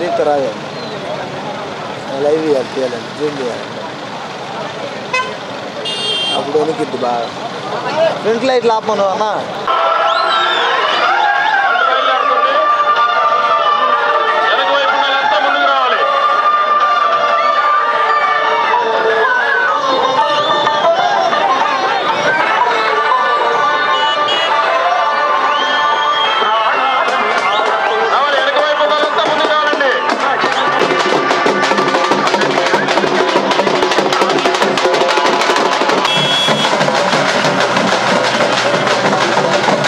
తీస్తారాదు live ఇవ్వాలి తీయాలండి Zoom చేయాలి అప్పుడు వణికిద్ది బాగా ఫ్రంట్ లైట్ లాపను అన్న వెనక వైపు వాళ్ళంతా ముందుకు రావాలి రావాలి వెనక వైపు వాళ్ళంతా ముందుకు రావాలండి ఆ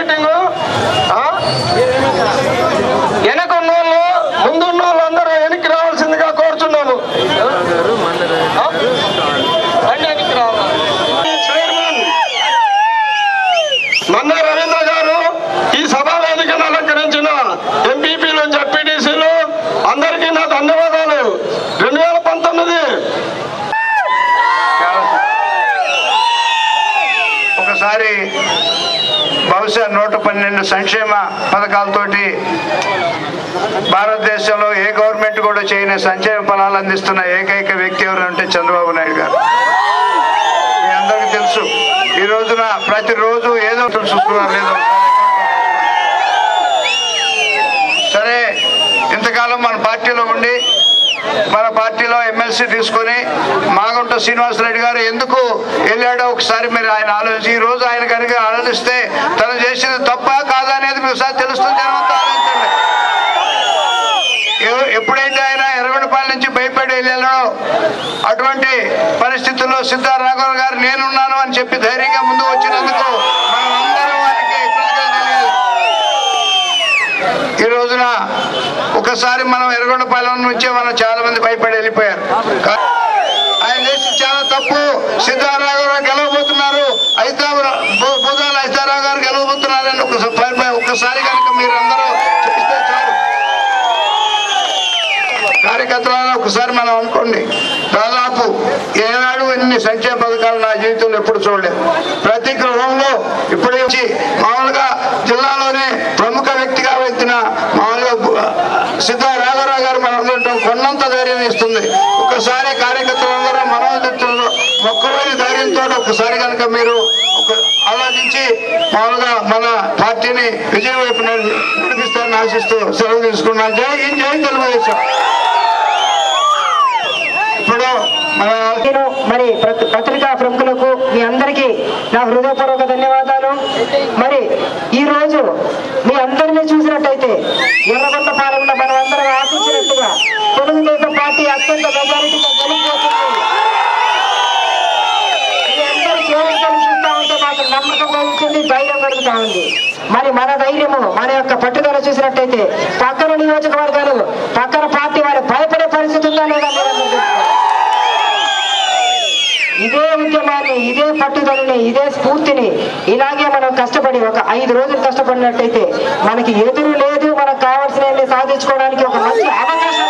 మీటింగ్ వెనక ఉన్న వాళ్ళు ముందున్న వాళ్ళు అందరూ వెనక్కి రావాల్సిందిగా కోరుచున్నాము ఆ? రండి వెనక్కి రావాలి చైర్మన్ మన్న రవీంద్ర గారు ఈ సభా వేదికను అలంకరించిన ఎంపీపీలు జడ్పీటీసీలు అందరికీ నా ధన్యవాదాలు రెండు వేల పంతొమ్మిది ఒకసారి బహుశా నూట పన్నెండు సంక్షేమ పథకాలతోటి భారతదేశంలో ఏ గవర్నమెంట్ కూడా చేయని సంక్షేమ ఫలాలు అందిస్తున్న ఏకైక వ్యక్తి ఎవరు అంటే చంద్రబాబు నాయుడు గారు మీ అందరికీ తెలుసు ఈ రోజున ప్రతిరోజు ఏదో ఒకటి చూస్తున్నారు లేదు సరే ఇంతకాలం మన పార్టీలో ఉండి మన పార్టీలో ఎమ్మెల్సీ తీసుకొని మాగుంట శ్రీనివాసరెడ్డి గారు ఎందుకు వెళ్ళాడో ఒకసారి మీరు ఆయన ఆలోచించి ఈ రోజు ఆయన కనుక ఆలోచిస్తే తను చేసింది తప్ప కాదా అనేది మీకు ఒకసారి తెలుస్తుంది జనమంతా ఆలోచించండి ఎవ- ఎప్పుడైతే ఆయన ఎర్రగొండపాలెం నుంచి భయపడి వెళ్ళాడో అటువంటి పరిస్థితుల్లో సిద్ధారాఘవ గారు నేనున్నాను అని చెప్పి ధైర్యంగా ముందుకు వచ్చినందుకు మనం అందరం వారికి కృతజ్ఞతలు తెలియాలి ఈ రోజున ఒకసారి మనం ఎర్రగొండపాలెం నుంచే మనం చాలా మంది భయపడి వెళ్ళిపోయారు కా- ఆయన చేసి చాలా తప్పు సిద్ధారావు గారు గెలవబోతున్నారు అయితే బుధాలు ఐతారావు గారు గెలవబోతున్నారని ఒకసారి ఒక్కసారి కనుక మీరు అందరూ చేస్తే చాలు కార్యకర్తలను ఒకసారి మనం అనుకోండి దాదాపు ఏనాడు ఎన్ని సంక్షేమ పథకాలు నా జీవితంలో ఎప్పుడు చూడలేదు ప్రతి గృహంలో ఇప్పుడు వచ్చి మామూలుగా జిల్లాలోనే ప్రముఖ వ్యక్తిగా వచ్చిన మామూలుగా బు- సిద్ధా రాఘవరావు గారు మనం ఉండటం కొన్నంత ధైర్యం ఇస్తుంది ఒకసారి కార్యకర్తలందరూ మనోదిత్తుల్లో మొక్కలోని ధైర్యంతో ఒకసారి కనుక మీరు ఒక ఆలోచించి మామూలుగా మన పార్టీని విజయం వైపు నడిపిస్తారని ఆశిస్తూ సెలవు తీసుకున్నాను జై హింద్ జై తెలుగుదేశం ఇప్పుడు మన నేను మరి ప్రతి- పత్రికా ప్రముఖులకు మీ అందరికీ నా హృదయపూర్వక ధన్యవాదాలు మరి ఈ రోజు మీ అందరినీ చూసినట్టయితే ఎర్రగొండపాలెంలో మనం అందరం ఆశించినట్టుగా తెలుగుదేశం పార్టీ అత్యంత మెజారిటీతో గెలిపోతుంది మీ అందరి చేతులు చూస్తా ఉంటే నాకు నమ్మకం కలుగుతుంది ధైర్యం కలుగుతా ఉంది మరి మన ధైర్యము మన యొక్క పట్టుదల చూసినట్టయితే పక్కన నియోజకవర్గాలు పక్కన పార్టీ వారు భయపడే పరిస్థితి ఉందా లేదా మీరందరూ తెలుసుకోవాలి. ఇదే ఉద్యమాన్ని ఇదే పట్టుదలని ఇదే స్ఫూర్తిని ఇలాగే మనం కష్టపడి ఒక ఐదు రోజులు కష్టపడినట్టయితే మనకి ఎదురు లేదు మనకు కావాల్సినవి సాధించుకోవడానికి ఒక మంచి అవకాశం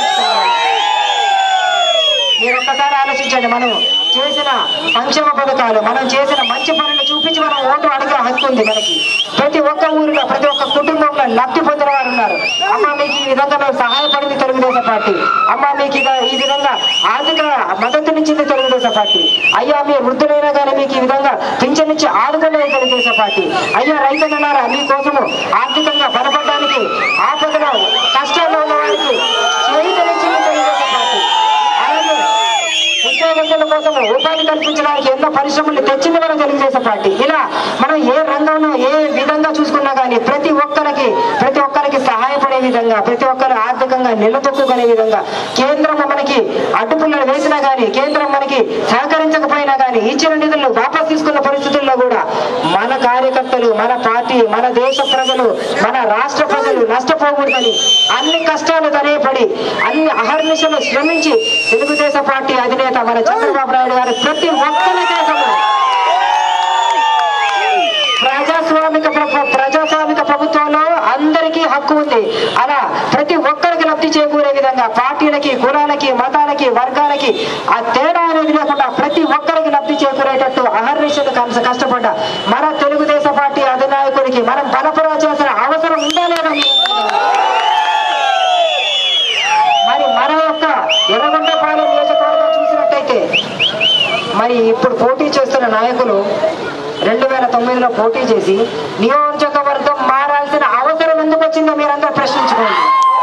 మీరు ఒక్కసారి ఆలోచించండి మనం చేసిన సంక్షేమ పథకాలు మనం చేసిన మంచి పనులు చూపించి మనం ఓటు అడిగే హక్కు ఉంది మనకి ప్రతి ఒక్క ఊరిలో ప్రతి ఒక్క కుటుంబంలో లబ్ధి పొందిన వారు ఉన్నారు అమ్మ మీకు ఈ విధంగా మేము సహాయపడింది తెలుగుదేశం పార్టీ అమ్మ మీకు ఇక ఈ విధంగా ఆర్థిక మద్దతునిచ్చింది తెలుగుదేశం పార్టీ అయ్యా మీ వృద్ధులైనా కానీ మీకు ఈ విధంగా పింఛన్ ఇచ్చి ఆదుకునేది తెలుగుదేశం పార్టీ అయ్యా రైతులన్నారా మీకోసము ఆర్థికంగా బలపడడానికి ఆపదలో కష్టాల్లో ఉన్న వారికి చేయుతనిచ్చింది తెలుగుదేశం పార్టీ అలాగే ఉద్యోగస్తుల కోసం ఉపాధి కల్పించడానికి ఎన్నో పరిశ్రమలు తెచ్చింది మన తెలుగుదేశం పార్టీ ఇలా మనం ఏ రంగంలో ఏ విధంగా చూసుకున్నా కానీ ప్రతి ఒక్కరికి ప్రతి ఒక్కరికి సహాయపడే విధంగా ప్రతి ఒక్కరు ఆర్థికంగా నిలదొక్కునే విధంగా కేంద్రం మనకి అడ్డుపుల్లలు వేసినా కానీ కేంద్రం మనకి సహకరించకపోయినా కానీ ఇచ్చిన నిధులను వాపస్ తీసుకున్న పరిస్థితుల్లో కూడా మన కార్యకర్తలు మన పార్టీ మన దేశ ప్రజలు మన రాష్ట్ర ప్రజలు నష్టపోకూడదని అన్ని కష్టాలు తనేపడి అన్ని అహర్నిశలు శ్రమించి తెలుగుదేశం పార్టీ అధినేత మన చంద్రబాబు నాయుడు గారు ప్రతి ఒక్కరి దేశంలో ప్రజాస్వామిక ప్ర- ప్రజాస్వామిక ప్రభుత్వంలో అందరికీ హక్కు ఉంది అలా ప్రతి ఒక్కరికి లబ్ధి చేకూరే విధంగా పార్టీలకి కులాలకి మతాలకి వర్గాలకి ఆ తేడా అనేది లేకుండా ప్రతి ఒక్కరికి లబ్ధి చేకూరేటట్టు అహర్నిశలు కష్ట కష్టపడ్డ మన తెలుగుదేశం పార్టీ అధినాయకుడికి మనం బలపరాల్సిన అవసరం ఉందా లేదా మరి మన యొక్క ఎర్రగొండపాలెం నియోజకవర్గం చూసినట్టయితే మరి ఇప్పుడు పోటీ చేస్తున్న నాయకులు రెండు వేల తొమ్మిదిలో పోటీ చేసి నియోజకవర్గం మారాల్సిన అవసరం ఎందుకు వచ్చిందో మీరందరూ ప్రశ్నించుకోండి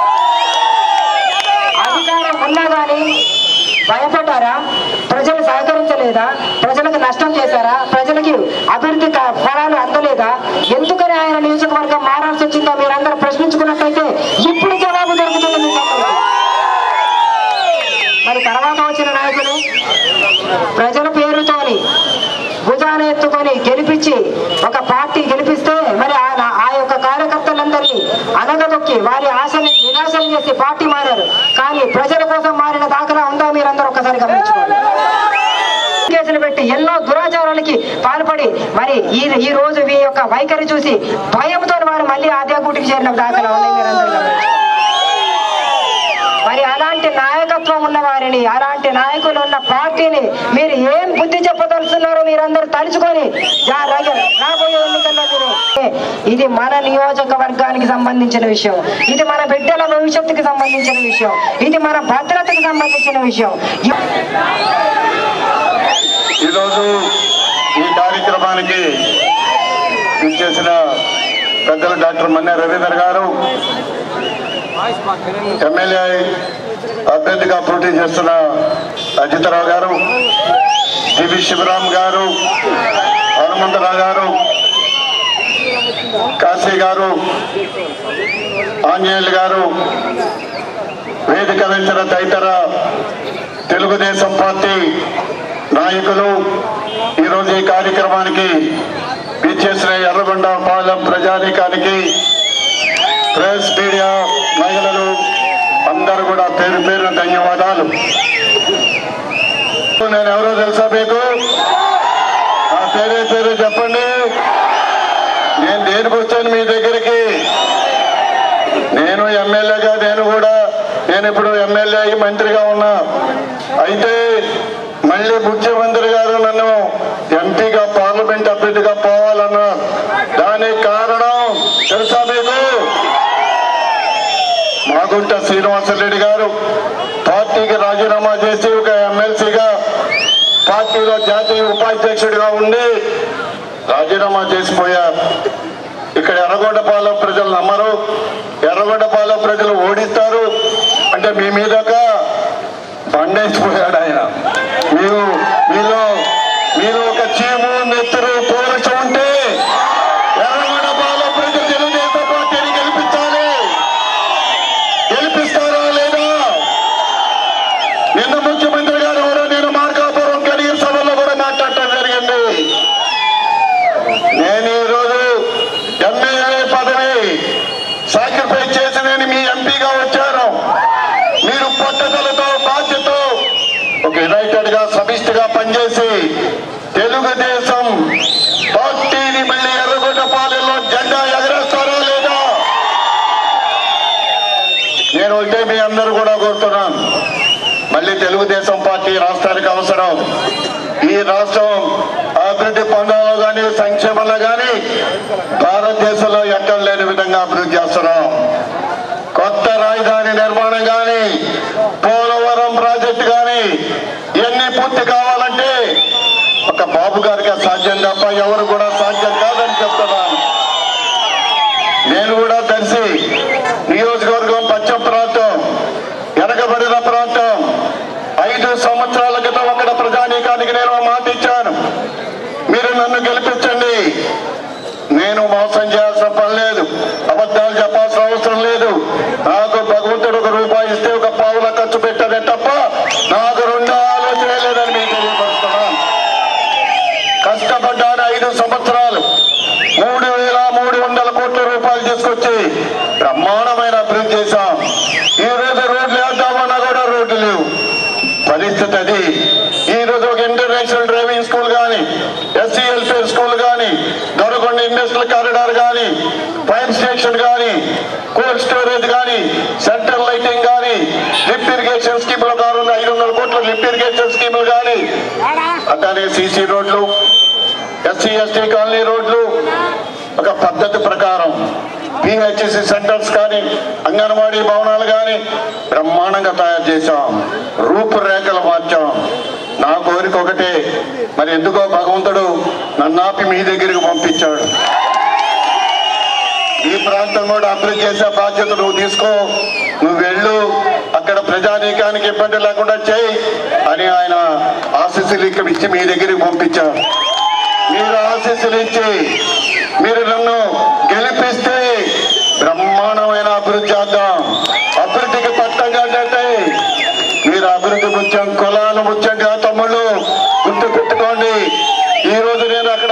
అధికారం ఉన్నా కానీ భయపడ్డారా ప్రజలు సహకరించలేదా ప్రజలకు నష్టం చేశారా ప్రజలకి అభివృద్ధి క- ఫలాలు అందలేదా ఎందుకని ఆయన నియోజకవర్గం మారాల్సి వచ్చిందో మీరందరూ ప్రశ్నించుకున్నట్టయితే ఇప్పుడు జవాబు దొరుకుతుంది మీకు అందరికీ. మరి తర్వాత వచ్చిన నాయకులు ప్రజల పేరుతోని భుజాన ఎత్తుకొని గెలిపించి ఒక పార్టీ గెలిపిస్తే మరి ఆ ఆ యొక్క కార్యకర్తలందరినీ అనగదొక్కి వారి ఆశని నిరాశలు చేసి పార్టీ మారారు కానీ ప్రజల కోసం మారిన దాఖలా ఉందా మీరందరూ ఒకసారి గమనించుకోండి కేసులు పెట్టి ఎన్నో దురాచారాలకి పాల్పడి మరి ఈ ఈ రోజు మీ యొక్క వైఖరి చూసి భయంతో వారు మళ్ళీ అదే గూటికి చేరిన దాఖలా ఉన్నాయి మీరందరూ గమనించుకోండి. మరి అలాంటి నాయకత్వం ఉన్న వారిని అలాంటి నాయకులు ఉన్న పార్టీని మీరు ఏం బుద్ధి చెప్పదలుచున్నారో మీరందరూ తలుచుకొని జా- రగ- రాబోయే ఎన్నికల్లో మీరు ఇది మన నియోజకవర్గానికి సంబంధించిన విషయం ఇది మన బిడ్డల భవిష్యత్తుకి సంబంధించిన విషయం ఇది మన భద్రతకు సంబంధించిన విషయం ఈరోజు ఈ కార్యక్రమానికి ఇచ్చేసిన పెద్దలు డాక్టర్ మన్నే రవీందర్ గారు ఎమ్మెల్యే అభ్యర్థిగా పోటీ చేస్తున్న అజితరావు గారు టివి శివరాం గారు హనుమంతరావు గారు కాశీ గారు ఆంజనేయులు గారు వేదిక వెంచిన తదితర తెలుగుదేశం పార్టీ నాయకులు ఈరోజు ఈ కార్యక్రమానికి ఇచ్చేసిన ఎర్రగొండ పాలెం ప్రజానీకానికి ప్రెస్ మీడియా మహిళలు అందరూ కూడా పేరు పేరున ధన్యవాదాలు నేను ఎవరో తెలుసా మీకు ఆ పేరే పేరు చెప్పండి నేను దేనికి వచ్చాను మీ దగ్గరికి నేను ఎమ్మెల్యేగా నేను కూడా నేను ఇప్పుడు ఎమ్మెల్యే అయ్యి మంత్రిగా ఉన్నా అయితే మళ్ళీ ముఖ్యమంత్రి గారు నన్ను ఎంపీగా పార్లమెంట్ అభ్యర్థిగా పోవాలన్నా దానికి కారణం తెలుసా మీకు మాగుంట శ్రీనివాసరెడ్డి గారు పార్టీకి రాజీనామా చేసి ఒక ఎమ్మెల్సీగా పార్టీలో జాతీయ ఉపాధ్యక్షుడిగా ఉండి రాజీనామా చేసిపోయారు ఇక్కడ ఎర్రగొండపాలెం ప్రజలు నమ్మరు ఎర్రగొండపాలెం ప్రజలు ఓడిస్తారు అంటే మీ మీదక బండేసిపోయాడు ఆయన మీరు మీలో మీరు ఒక చీము నెత్తురు పౌరుషం ఉంటే ఎర్రగొండపాలెం ప్రజలు తెలుగుదేశం పార్టీని గెలిపించాలి గెలిపిస్తారా లేదా నిన్న ముఖ్యమంత్రి గారు కూడా నేను మార్కాపురం కెరీర్ సభలో కూడా మాట్లాడటం జరిగింది నేను ఈరోజు ఎమ్మెల్యే పదవి సాక్రిఫైస్ చేసి నేను మీ ఎంపీగా వచ్చాను మీరు పట్టుదలతో బాధ్యత ఒక యునైటెడ్ గా సమిష్టిగా పనిచేసి తెలుగుదేశం పార్టీని మళ్ళీ ఎర్రగొండ పాలెంలో జెండా ఎగరేస్తారా లేదా నేను ఒకటే మీ అందరూ కూడా కోరుతున్నాను మళ్ళీ తెలుగుదేశం పార్టీ రాష్ట్రానికి అవసరం ఈ రాష్ట్రం అభివృద్ధి పొందాలో కానీ సంక్షేమంలో కానీ భారతదేశంలో ఎక్కడ లేని విధంగా అభివృద్ధి చేస్తున్నాం కొత్త రాజధాని నిర్మాణం కానీ పోలవరం ప్రాజెక్టు కానీ ఇవన్నీ పూర్తి కావాలంటే ఒక బాబు గారికి సాధ్యం తప్ప ఎవరు కూడా సాధ్యం కాదని చెప్తున్నాను నేను కూడా తెలిసి నియోజకవర్గం పశ్చిమ ప్రాంతం వెనకబడిన ప్రాంతం ఐదు సంవత్సరాల క్రితం అక్కడ ప్రజానీకానికి నేను ఒక మాట ఇచ్చాను మీరు నన్ను గెలిపించండి నేను మోసం చేయాల్సిన పని లేదు అబద్ధాలు చెప్పాల్సిన అవసరం లేదు నాకు భగవంతుడు ఒక రూపాయి ఇస్తే ఒక పావుల ఖర్చు పెట్టదే తప్ప నాకు రెండో ఆలోచన లేదని మీకు తెలియపరుస్తున్నాను కష్టపడ్డాను ఐదు సంవత్సరాలు మూడు వేల మూడు వందల కోట్ల రూపాయలు తీసుకొచ్చి బ్రహ్మాండమైన అభివృద్ధి చేశాం ఈ రోజు రోడ్లు వేద్దామన్నా కూడా రోడ్లు లేవు పరిస్థితి అది ఈ రోజు ఒక ఇంటర్నేషనల్ డ్రైవింగ్ స్కూల్ కానీ ఎస్సీ వెల్ఫేర్ స్కూల్ కానీ దొరకొండ ఇండస్ట్రియల్ కారిడార్ కానీ ఫైర్ స్టేషన్ కానీ కోల్డ్ స్టోరేజ్ కానీ సెంట్రల్ లైటింగ్ కానీ లిఫ్ట్ ఇరిగేషన్ స్కీమ్ లో కారు ఐదు వందల కోట్ల లిఫ్ట్ ఇరిగేషన్ స్కీములు కానీ అట్లానే సీసీ రోడ్లు ఎస్సీ ఎస్టీ కాలనీ రోడ్లు ఒక పద్ధతి ప్రకారం పిహెచ్సి సెంటర్స్ కానీ అంగన్వాడీ భవనాలు కానీ బ్రహ్మాండంగా తయారు చేశాం రూపురేఖలు మార్చాం నా కోరిక ఒకటే మరి ఎందుకో భగవంతుడు నన్ను ఆపి మీ దగ్గరికి పంపించాడు ఈ ప్రాంతం కూడా అభివృద్ధి చేసే బాధ్యత నువ్వు తీసుకో నువ్వు వెళ్ళు అక్కడ ప్రజానీకానికి ఇబ్బంది లేకుండా చేయి అని ఆయన ఆశీస్సులు ఇక్కడ ఇచ్చి మీ దగ్గరికి పంపించారు మీరు ఆశీస్సులు ఇచ్చి మీరు నన్ను గెలిపిస్తే బ్రహ్మాండమైన అభివృద్ధి చేద్దాం అభివృద్ధికి పట్టంగా అంటే మీరు అభివృద్ధి ముత్యం కులాలు ముత్యంగా తమ్ముళ్ళు గుర్తు పెట్టుకోండి ఈ రోజు నేను అక్కడ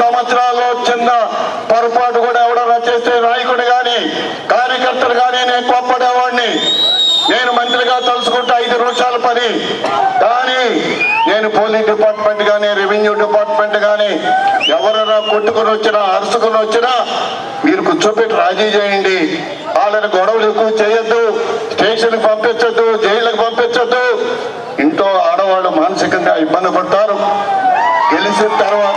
సంవత్సరాల్లో చిన్న పొరపాటు కూడా ఎవడన్నా చేస్తే నాయకుడు కానీ కార్యకర్తలు కానీ నేను కోప్పడేవాడిని నేను మంత్రిగా తలుచుకుంటే ఐదు నిమిషాల పని కానీ నేను పోలీస్ డిపార్ట్మెంట్ కానీ రెవెన్యూ డిపార్ట్మెంట్ కానీ ఎవరైనా కొట్టుకుని వచ్చినా అరుచుకుని వచ్చినా మీరు కూర్చోబెట్టి రాజీ చేయండి వాళ్ళని గొడవలు ఎక్కువ చేయొద్దు స్టేషన్కి పంపించొద్దు జైలుకి పంపించొద్దు ఇంట్లో ఆడవాళ్ళు మానసికంగా ఇబ్బంది పడతారు గెలిచిన తర్వాత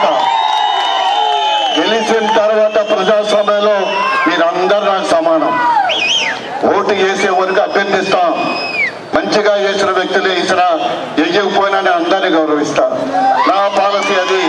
గెలిచిన తర్వాత ప్రజాస్వామ్యంలో మీరందరూ నాకు సమానం ఓటు వేసే వరకు అభ్యర్థిస్తాం మంచిగా చేసిన వ్యక్తులు వేసిన వేయకపోయినా నేను అందరినీ గౌరవిస్తాను నా పాలసీ అది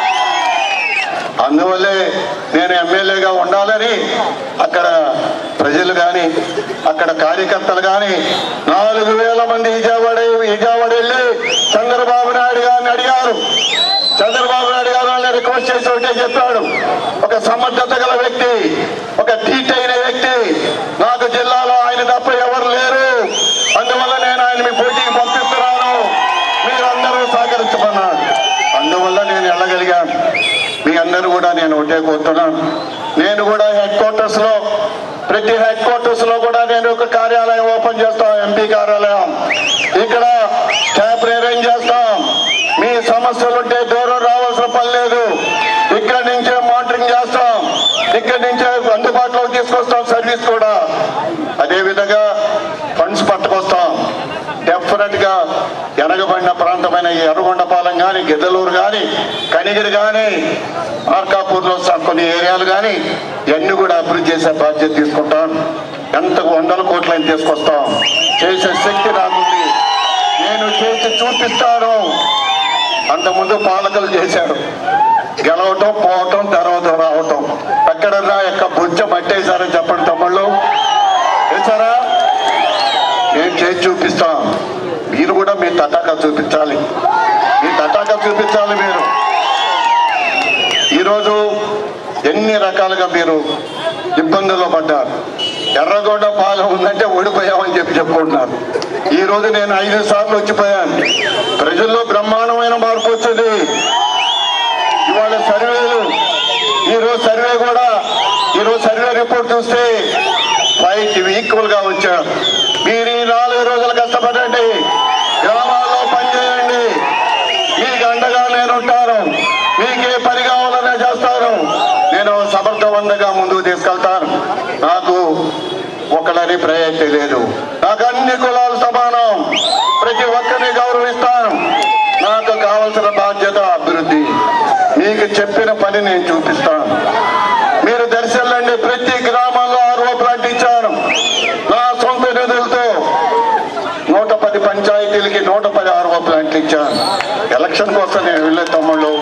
అందువల్లే నేను ఎమ్మెల్యేగా ఉండాలని అక్కడ ప్రజలు కానీ అక్కడ కార్యకర్తలు కానీ నాలుగు వేల మంది విజయవాడ విజయవాడ వెళ్ళి చంద్రబాబు నాయుడు గారిని అడిగారు చంద్రబాబు నాయుడు గారు వాళ్ళని రిక్వెస్ట్ చేసి ఒకటే చెప్పాడు ఒక సమర్థత గల వ్యక్తి ఒక టీట్ అయిన వ్యక్తి నాకు జిల్లాలో ఆయన తప్ప ఎవరు లేరు అందువల్ల నేను ఆయన మీ పోటీకి పంపిస్తున్నాను మీరందరూ సహకరించమన్నాడు అందువల్ల నేను వెళ్ళగలిగాను మీ అందరూ కూడా నేను ఒకటే కోరుతున్నాను నేను కూడా హెడ్ క్వార్టర్స్ లో ప్రతి హెడ్ క్వార్టర్స్ లో కూడా నేను ఒక కార్యాలయం ఓపెన్ చేస్తాం ఎంపీ కార్యాలయం ఇక్కడ స్టాఫ్ అరేంజ్ చేస్తాం మీ సమస్యలు ఉంటే దూరం రావాల్సిన పని లేదు ఇక్కడి నుంచే మానిటరింగ్ చేస్తాం ఇక్కడి నుంచే అందుబాటులోకి తీసుకొస్తాం సర్వీస్ కూడా అదే విధంగా ఫండ్స్ పట్టుకొస్తాం డెఫినెట్ గా ఎనగబడిన ప్రాంతమైన ఈ ఎర్రగొండపాలెం కానీ గిద్దలూరు కానీ కనిగిరి కానీ మార్కాపూర్లో స- కొన్ని ఏరియాలు కానీ ఇవన్నీ కూడా అభివృద్ధి చేసే బాధ్యత తీసుకుంటాం ఎంత వందల కోట్లని తీసుకొస్తాం చేసే శక్తి నాకుంది నేను చేసి చూపిస్తాను అంతకుముందు పాలకులు చేశారు గెలవటం పోవటం తర్వాత రావటం ఎక్కడన్నా ఎక్క బుజ్జ మట్టేశారని చెప్పండి తమ్ముళ్ళు వేశారా నేను చేసి చూపిస్తాం మీరు కూడా మీ తటాకా చూపించాలి మీ తటాకా చూపించాలి మీరు ఈరోజు ఎన్ని రకాలుగా మీరు ఇబ్బందుల్లో పడ్డారు ఎర్రగొండ పాలెం ఉందంటే ఓడిపోయామని చెప్పి చెప్పుకుంటున్నారు ఈ రోజు నేను ఐదు సార్లు వచ్చిపోయాను ప్రజల్లో బ్రహ్మాండమైన మార్పు వచ్చింది ఇవాళ సర్వేలు ఈ రోజు సర్వే కూడా ఈ రోజు సర్వే రిపోర్ట్ చూస్తే ఫైట్ ఈక్వల్ గా వచ్చారు మీరు ఈ నాలుగు రోజులు కష్టపడండి గ్రామాల్లో పనిచేయండి మీకు అండగా నేను ఉంటాను మీకు ఏ పని కావాలనే చేస్తాను నేను సమర్థవంతంగా ముందుకు తీసుకెళ్తాను నాకు ఒకళ్ళని ప్రయత్నం లేదు నాకు అన్ని కులాలు సమానం ప్రతి ఒక్కరిని గౌరవిస్తాను నాకు కావలసిన బాధ్యత అభివృద్ధి మీకు చెప్పిన పని నేను చూపిస్తాను మీరు దర్శనండి ప్రతి గ్రామంలో ఆర్ఓ ప్లాంట్ ఇచ్చాను నా సొంత నిధులతో నూట పది పంచాయతీలకి నూట పది ఆర్ఓ ప్లాంట్లు ఇచ్చాను ఎలక్షన్ కోసం నేను వెళ్ళే తమ్ముళ్ళు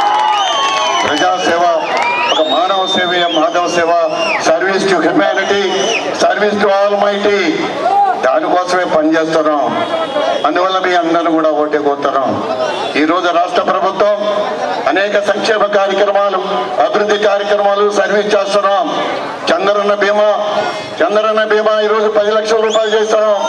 ప్రజాసేవ ఒక మానవ సేవ మాధవ సేవ service to humanity service to almighty దానికోసమే పనిచేస్తున్నాం అందువల్ల మీ అందరూ కూడా ఓటే కోరుతున్నాం ఈ రోజు రాష్ట్ర ప్రభుత్వం అనేక సంక్షేమ కార్యక్రమాలు అభివృద్ధి కార్యక్రమాలు సర్వీస్ చేస్తున్నాం చంద్రన్న బీమా చంద్రన్న బీమా ఈ రోజు పది లక్షల రూపాయలు చేస్తున్నాం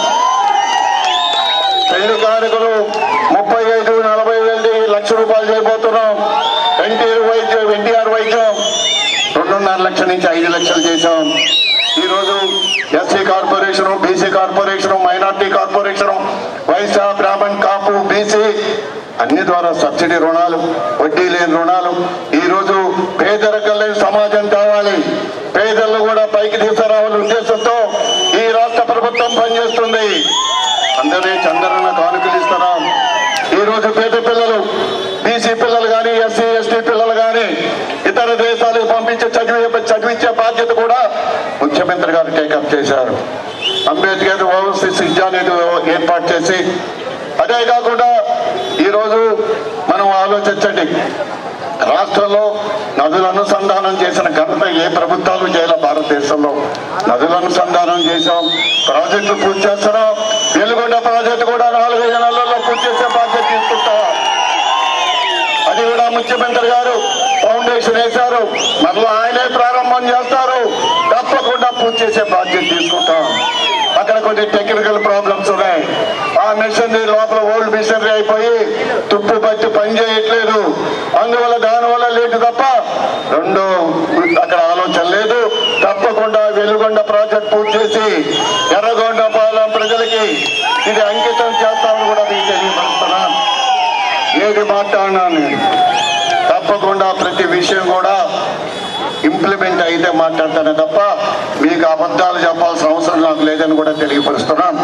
పెళ్లి కానుకలు ముప్పై ఐదు నలభై వేలు లక్ష రూపాయలు చేయబోతున్నాం ఎన్టీఆర్ వైద్యం ఎన్టీఆర్ వైద్యం రెండున్నర లక్షల నుంచి ఐదు లక్షలు చేశాం ఈ రోజు SC corporation BC corporation minority corporation Vaishya Brahman Kapu BC అన్ని ద్వారా సబ్సిడీ రుణాలు వడ్డీ లేని రుణాలు ఈ రోజు పేదరికం లేని సమాజం కావాలి పేదలను కూడా పైకి తీసుకురావాలనే ఉద్దేశంతో ఈ రాష్ట్ర ప్రభుత్వం పనిచేస్తుంది అందరినీ చంద్రన్న కానుకలు ఇస్తున్నాం ఈ రోజు పేద పిల్లలు బీసీ పిల్లలు కానీ ఎస్సీ ఎస్టీ పిల్లలు కానీ ఇతర దేశాలకు పంపించి చదివి చదివించే బాధ్యత కూడా ముఖ్యమంత్రి గారు టేకప్ చేశారు అంబేద్కర్ ఓవర్సీస్ విద్యానిధి ఏర్పాటు చేసి అదే కాకుండా ఈరోజు మనం ఆలోచించండి రాష్ట్రంలో నదుల అనుసంధానం చేసిన ఘనత ఏ ప్రభుత్వాలు చేయాల భారతదేశంలో నదుల అనుసంధానం చేశాం ప్రాజెక్టులు పూర్తి చేస్తున్నాం వెలుగొండ ప్రాజెక్టు కూడా నాలుగైదు నెలల్లో పూర్తి చేసే బాధ్యత తీసుకుంటాం అది కూడా ముఖ్యమంత్రి గారు ఫౌండేషన్ వేశారు మరలా ఆయనే ప్రారంభం చేస్తారు తప్పకుండా పూర్తి చేసే బాధ్యత తీసుకుంటాం అక్కడ కొన్ని టెక్నికల్ ప్రాబ్లమ్స్ ఉన్నాయి ఆ మిషనరీ లోపల ఓల్డ్ మిషనరీ అయిపోయి తుప్పు పట్టి పని చేయట్లేదు అందువల్ల దానివల్ల లేటు తప్ప ఇది అంకితం చేస్తామని కూడా మీకు తెలియపరుస్తున్నాను ఏది మాట్లాడినా నేను తప్పకుండా ప్రతి విషయం కూడా ఇంప్లిమెంట్ అయితే మాట్లాడతానే తప్ప మీకు అబద్ధాలు చెప్పాల్సిన అవసరం నాకు లేదని కూడా తెలియపరుస్తున్నాను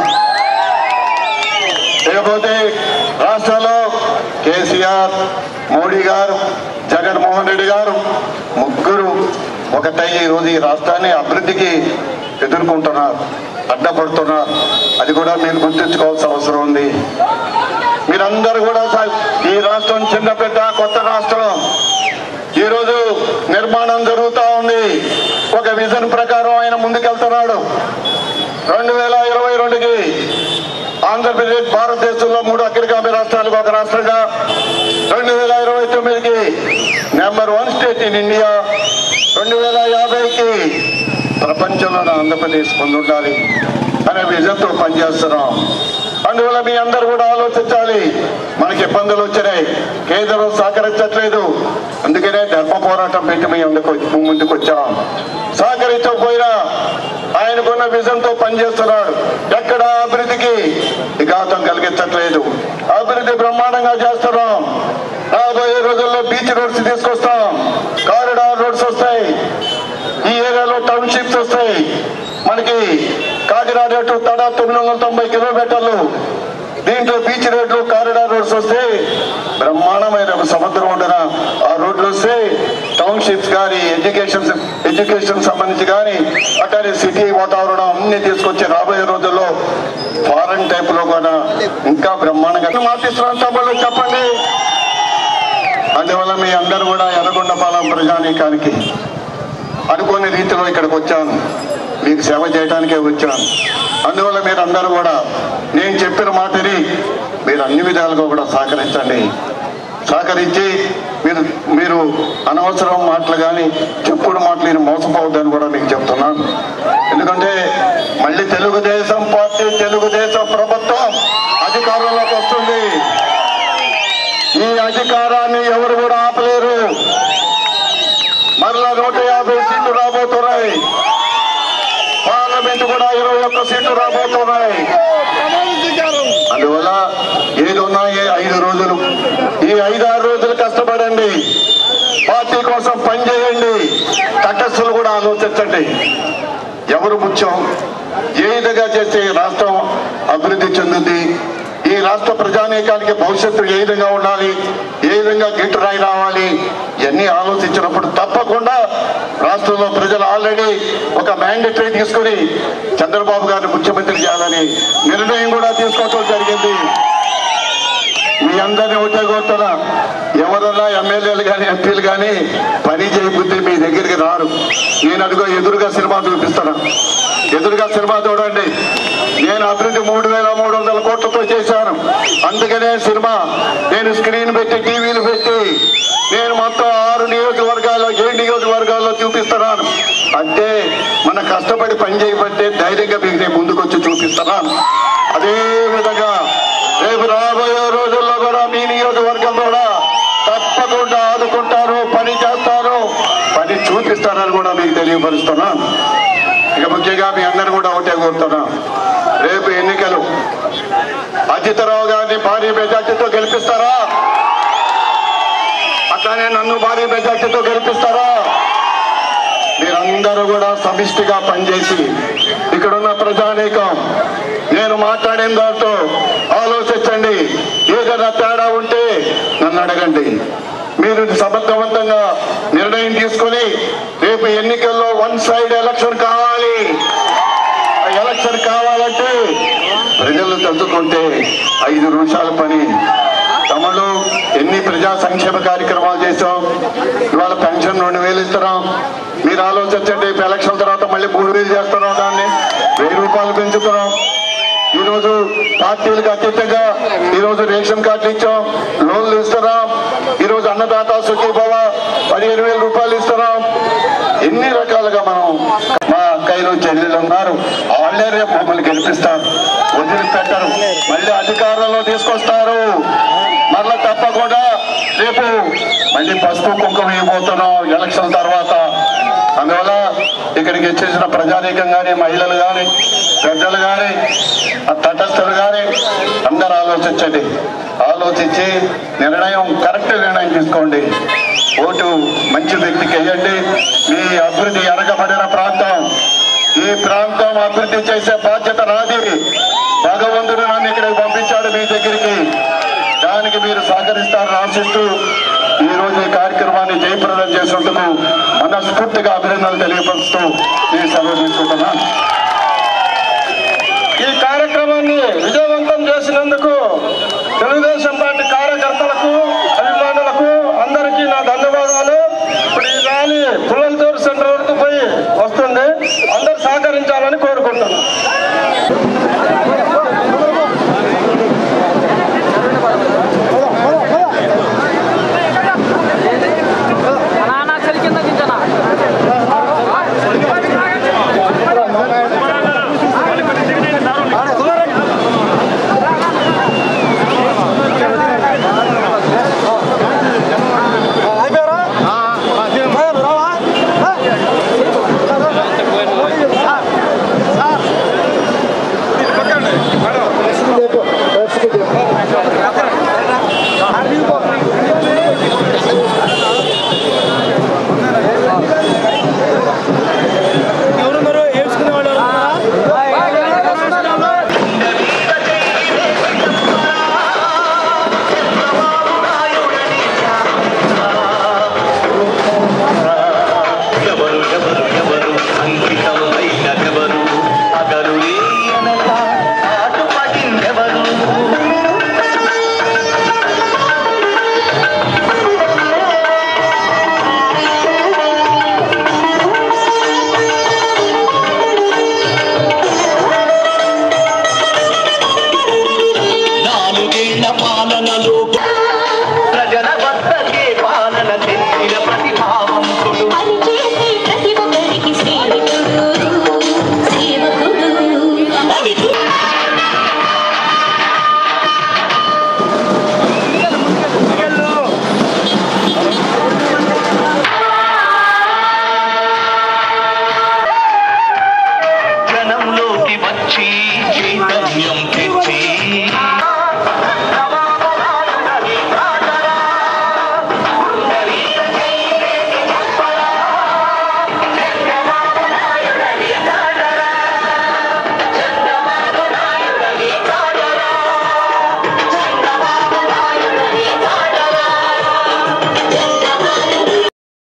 లేకపోతే రాష్ట్రంలో కేసీఆర్ మోడీ గారు జగన్మోహన్ రెడ్డి గారు ముగ్గురు ఒకటై ఈరోజు ఈ రాష్ట్రాన్ని అభివృద్ధికి ఎదుర్కొంటున్నారు అడ్డపడుతున్నారు అది కూడా మీరు గుర్తుంచుకోవాల్సిన అవసరం ఉంది మీరందరూ కూడా స- ఈ రాష్ట్రం చిన్న పెద్ద కొత్త రాష్ట్రం ఈరోజు నిర్మాణం జరుగుతూ ఉంది ఒక విజన్ ప్రకారం ఆయన ముందుకెళ్తున్నాడు రెండు వేల ఇరవై రెండుకి ఆంధ్రప్రదేశ్ భారతదేశంలో మూడు అగ్రగామి రాష్ట్రాలకు ఒక రాష్ట్రంగా రెండు వేల ఇరవై తొమ్మిదికి number one state in India రెండు వేల యాభైకి ప్రపంచంలో ఆంధ్రప్రదేశ్ ముందుండాలి అనే విజన్తో పనిచేస్తున్నాం అందువల్ల మీ అందరూ కూడా ఆలోచించాలి మనకి ఇబ్బందులు వచ్చినాయి కేంద్రం సహకరించట్లేదు అందుకనే ధర్మ పోరాటం పెట్టి మీ ముందుకు ముందుకు వచ్చాం సహకరించకపోయినా ఆయనకున్న విజన్ తో పనిచేస్తున్నాడు ఎక్కడ అభివృద్ధికి విఘాతం కలిగించట్లేదు అభివృద్ధి బ్రహ్మాండంగా చేస్తున్నాం రాబోయే రోజుల్లో బీచ్ రోడ్స్ తీసుకొస్తాం కారిడార్ రోడ్స్ వస్తాయి ఈ ఏరియాలో టౌన్షిప్స్ వస్తాయి మనకి కాకినాడ టు తడా తొమ్మిది వందల తొంభై కిలోమీటర్లు దీంట్లో బీచ్ రోడ్లు కారిడార్ రోడ్స్ వస్తే బ్రహ్మాండమైన ఒక సముద్రం ఉండిన ఆ రోడ్లు వస్తే టౌన్షిప్స్ కానీ ఎడ్యుకేషన్ ఎడ్యుకేషన్ సంబంధించి కానీ అట్లానే సిటీ వాతావరణం అన్ని తీసుకొచ్చి రాబోయే రోజుల్లో ఫారెన్ టైప్ లో కూడా ఇంకా బ్రహ్మాండంగా మాటిస్తున్నాను తమ్ముళ్ళు చెప్పండి అందువల్ల మీ అందరూ కూడా ఎర్రగొండపాలెం ప్రజానీకానికి అనుకోని రీతిలో ఇక్కడికి వచ్చాను మీకు సేవ చేయడానికే వచ్చాను అందువల్ల మీరు అందరూ కూడా నేను చెప్పిన మాటని మీరు అన్ని విధాలుగా కూడా సహకరించండి సహకరించి మీరు మీరు అనవసరం మాటలు కానీ చెప్పుడు మాటలు నేను మోసపోవద్దని కూడా మీకు చెప్తున్నాను ఎందుకంటే మళ్ళీ తెలుగుదేశం పార్టీ తెలుగుదేశం ప్రభుత్వం అధికారంలోకి వస్తుంది ఈ అధికారాన్ని ఎవరు కూడా ఆపలేరు మరలా నూట యాభై సీట్లు రాబోతున్నాయి పార్లమెంట్ కూడా ఇరవై ఒక్క సీట్లు రాబోతున్నాయి అందువల్ల ఏదున్నా ఏ ఐదు రోజులు ఈ ఐదు ఆరు రోజులు కష్టపడండి పార్టీ కోసం పనిచేయండి తటస్థులు కూడా ఆలోచించండి ఎవరు ముఖ్యం ఏ విధంగా చేస్తే ఈ రాష్ట్రం అభివృద్ధి చెందుతుంది ఈ రాష్ట్ర ప్రజానీకానికి భవిష్యత్తు ఏ విధంగా ఉండాలి ఏ విధంగా గిట్టురాయి రావాలి ఇవన్నీ ఆలోచించినప్పుడు తప్పకుండా రాష్ట్రంలో ప్రజలు ఆల్రెడీ ఒక మ్యాండేటరీ తీసుకుని చంద్రబాబు గారిని ముఖ్యమంత్రి చేయాలని నిర్ణయం కూడా తీసుకోవడం జరిగింది మీ అందరినీ ఒకటే కోరుతున్నా ఎవరన్నా ఎమ్మెల్యేలు కానీ ఎంపీలు కానీ పని చేయబుద్ధి మీ దగ్గరికి రారు నేను అదిగో ఎదురుగా సినిమా చూపిస్తాను ఎదురుగా సినిమా చూడండి నేను అభివృద్ధి మూడు వేల మూడు వందల కోట్లతో చేశాను అందుకనే సినిమా నేను స్క్రీన్ పెట్టి టీవీలు పెట్టి నేను మొత్తం ఆరు నియోజకవర్గాల్లో ఏడు నియోజకవర్గాల్లో చూపిస్తున్నాను అంటే మన కష్టపడి పని చేయబట్టే ధైర్యంగా మీకు నేను ముందుకొచ్చి చూపిస్తున్నాను అదే విధంగా రేపు రాబోయే రోజుల్లో కూడా మీ నియోజకవర్గం కూడా తప్పకుండా ఆదుకుంటారు పని చేస్తారు పని చూపిస్తారని కూడా మీకు తెలియపరుస్తున్నాను ఇక ముఖ్యంగా మీ అందరూ కూడా ఒకటే కోరుతున్నాం రేపు ఎన్నికలు అజితరావు గారిని భారీ మెజార్టీతో గెలిపిస్తారా అట్లానే నన్ను భారీ మెజార్టీతో గెలిపిస్తారా మీరందరూ కూడా సమిష్టిగా పనిచేసి ఇక్కడున్న ప్రజానీకం నేను మాట్లాడిన దాంతో ఆలోచించండి ఏదైనా తేడా ఉంటే నన్ను అడగండి మీరు సమర్థవంతంగా నిర్ణయం తీసుకొని రేపు ఎన్నికల్లో వన్ సైడ్ ఎలక్షన్ కావాలి ఆ ఎలక్షన్ కావాలంటే ప్రజలు తలుచుకుంటే ఐదు నిమిషాల పని తమలో ఎన్ని ప్రజా సంక్షేమ కార్యక్రమాలు చేసాం ఇవాళ పెన్షన్ రెండు వేలు ఇస్తున్నాం మీరు ఆలోచించండి ఇప్పుడు ఎలక్షన్ తర్వాత మళ్ళీ మూడు వేలు చేస్తున్నాం దాన్ని వెయ్యి రూపాయలు పెంచుతున్నాం ఈ రోజు పార్టీలకు అతీతంగా ఈ రోజు రేషన్ కార్డులు ఇచ్చాం లోన్లు ఇస్తున్నాం ఈ రోజు అన్నదాత సుఖీభవ పదిహేను వేల రూపాయలు ఇస్తున్నాం ఎన్ని రకాలుగా మనం మా అక్కయ్యలు చెల్లెలు ఉన్నారు వాళ్ళే రేపు మమ్మల్ని గెలిపిస్తారు వదిలిపెట్టరు మళ్ళీ అధికారంలో తీసుకొస్తారు మళ్ళీ తప్పకుండా రేపు మళ్ళీ పసుపు కుంకుమ వేయబోతున్నాం ఎలక్షన్ తర్వాత అందువల్ల ఇక్కడికి వచ్చేసిన ప్రజానీకం కానీ మహిళలు కానీ పెద్దలు కానీ తటస్థులు కానీ అందరూ ఆలోచించండి ఆలోచించి నిర్ణయం కరెక్ట్ నిర్ణయం తీసుకోండి ఓటు మంచి వ్యక్తికి వేయండి మీ అభివృద్ధి వెనకబడిన ప్రాంతం ఈ ప్రాంతం అభివృద్ధి చేసే బాధ్యత నాది భగవంతుడు నన్ను ఇక్కడికి పంపించాడు మీ దగ్గరికి దానికి మీరు సహకరిస్తారని ఆశిస్తూ ఈ రోజు ఈ కార్యక్రమాన్ని జయప్రదం చేసినందుకు మనస్ఫూర్తిగా అభినందనలు తెలియపరుస్తూ ఈ సెలవు తీసుకుంటున్నాను ఈ కార్యక్రమాన్ని విజయవంతం చేసినందుకు తెలుగుదేశం పార్టీ కార్యకర్తలకు అభిమానులకు అందరికీ నా ధన్యవాదాలు ఇప్పుడు ఈ ర్యాలీ పుల్లలతో